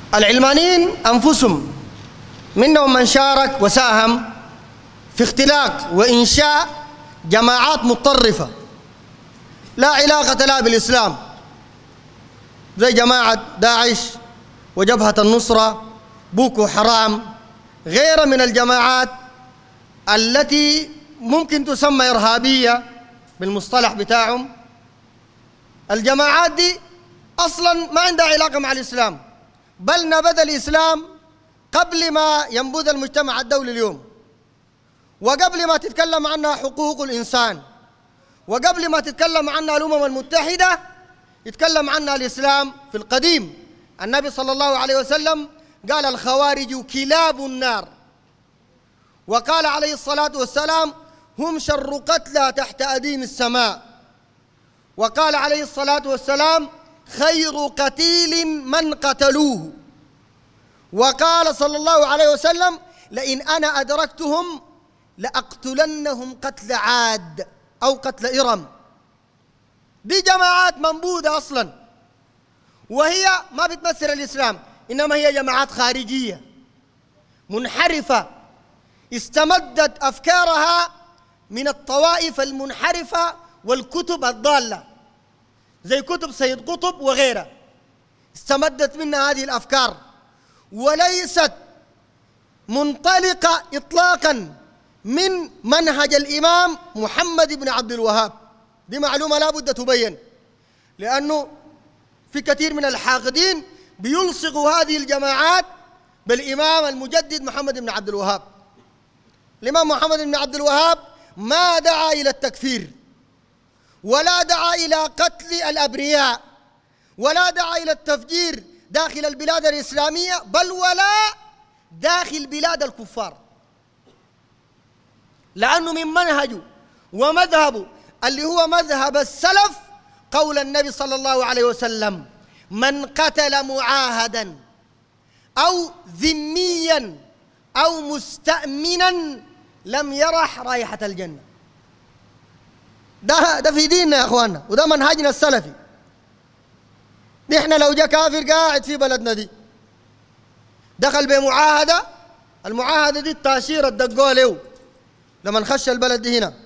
العلمانيين أنفسهم منهم من شارك وساهم في اختلاق وإنشاء جماعات متطرفة لا علاقة لها بالإسلام زي جماعة داعش وجبهة النصرة بوكو حرام غير من الجماعات التي ممكن تسمى إرهابية بالمصطلح بتاعهم الجماعات دي أصلا ما عندها علاقة مع الإسلام بل نبذ الإسلام قبل ما ينبذ المجتمع الدولي اليوم وقبل ما تتكلم عنها حقوق الإنسان وقبل ما تتكلم عنها الأمم المتحدة يتكلم عنها الإسلام في القديم النبي صلى الله عليه وسلم قال الخوارج كلاب النار وقال عليه الصلاة والسلام هم شر قتلى تحت أديم السماء وقال عليه الصلاة والسلام خير قتيل من قتلوه وقال صلى الله عليه وسلم لئن أنا أدركتهم لأقتلنهم قتل عاد أو قتل إرم دي جماعات منبوذة أصلا وهي ما بتمثل الإسلام إنما هي جماعات خارجية منحرفة استمدت أفكارها من الطوائف المنحرفة والكتب الضالة زي كتب سيد قطب وغيرها استمدت منها هذه الأفكار وليست منطلقة إطلاقا من منهج الإمام محمد بن عبد الوهاب دي معلومة لا بد تبين لأنه في كثير من الحاقدين بيلصقوا هذه الجماعات بالإمام المجدد محمد بن عبد الوهاب الإمام محمد بن عبد الوهاب ما دعا إلى التكفير ولا دعا إلى قتل الأبرياء ولا دعا إلى التفجير داخل البلاد الإسلامية بل ولا داخل بلاد الكفار لأنه من منهجه ومذهبه اللي هو مذهب السلف قول النبي صلى الله عليه وسلم من قتل معاهدا أو ذميا أو مستأمنا لم يرح رائحة الجنة ده ده في ديننا يا اخواننا وده منهجنا السلفي نحن لو جاء كافر قاعد في بلدنا دي دخل بمعاهده المعاهده دي التاشيره دقوها له لما خش البلد دي هنا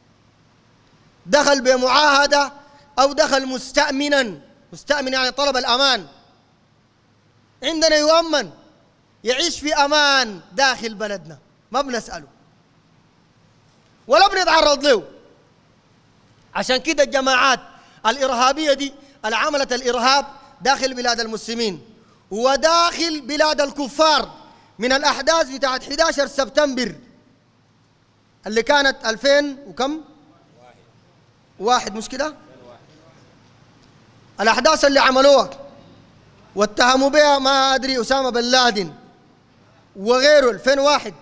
دخل بمعاهده او دخل مستامنا مستامن يعني طلب الامان عندنا يؤمن يعيش في امان داخل بلدنا ما بنساله ولا بنتعرض له عشان كده الجماعات الإرهابية دي اللي عملت الإرهاب داخل بلاد المسلمين وداخل بلاد الكفار من الأحداث بتاعت 11 سبتمبر اللي كانت 2000 وكم؟ واحد مش كده؟ الأحداث اللي عملوها واتهموا بها ما أدري أسامة بن لادن وغيره 2001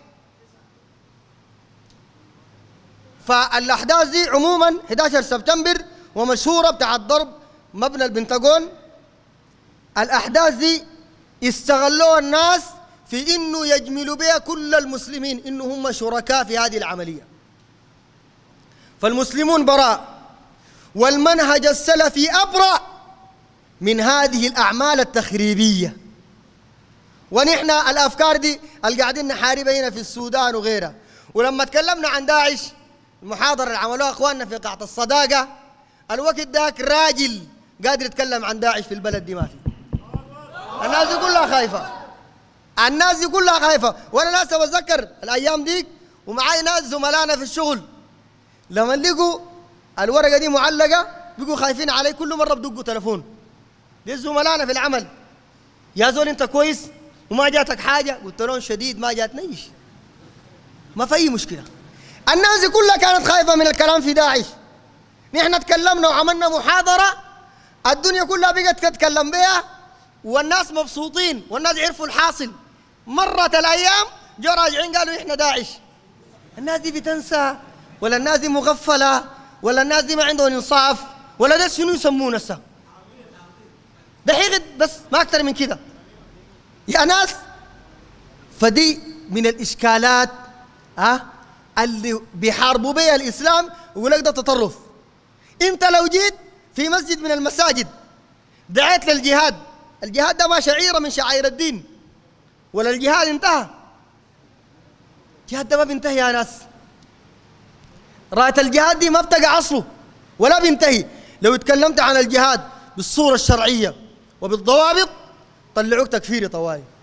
فالاحداث دي عموما 11 سبتمبر ومشهوره بتاع ضرب مبنى البنتاغون الاحداث دي استغلوها الناس في انه يجملوا بها كل المسلمين انه هم شركاء في هذه العمليه فالمسلمون براء والمنهج السلفي ابرأ من هذه الاعمال التخريبيه ونحن الافكار دي اللي قاعدين نحاربها هنا في السودان وغيرها ولما تكلمنا عن داعش المحاضرة اللي عملوها اخواننا في قاعة الصداقة الوقت ذاك راجل قادر يتكلم عن داعش في البلد دي ما في الناس دي كلها خايفة الناس دي كلها خايفة وانا ناس بتذكر الايام ديك ومعاي ناس زملائنا في الشغل لما لقوا الورقة دي معلقة بيقوا خايفين علي كل مرة بدقوا تلفون دي زملائنا في العمل يا زول انت كويس وما جاتك حاجة قلت لهم شديد ما جاتني ما في أي مشكلة الناس دي كلها كانت خايفة من الكلام في داعش نحن تكلمنا وعملنا محاضرة الدنيا كلها بقت تتكلم بها والناس مبسوطين والناس عرفوا الحاصل مرت الأيام جو راجعين قالوا إحنا داعش الناس دي بتنسى ولا الناس دي مغفلة ولا الناس دي ما عندهم إنصاف ولا ده شنو يسمونه هسه ده حقد بس ما أكثر من كده يا ناس فدي من الإشكالات ها أه؟ اللي بيحاربوا بها الإسلام يقول لك ده تطرف أنت لو جيت في مسجد من المساجد دعيت للجهاد الجهاد ده ما شعيرة من شعائر الدين ولا الجهاد انتهى الجهاد ده ما بينتهي يا ناس راية الجهاد دي ما بتقع أصله ولا بينتهي لو اتكلمت عن الجهاد بالصورة الشرعية وبالضوابط طلعوك تكفيري طوالي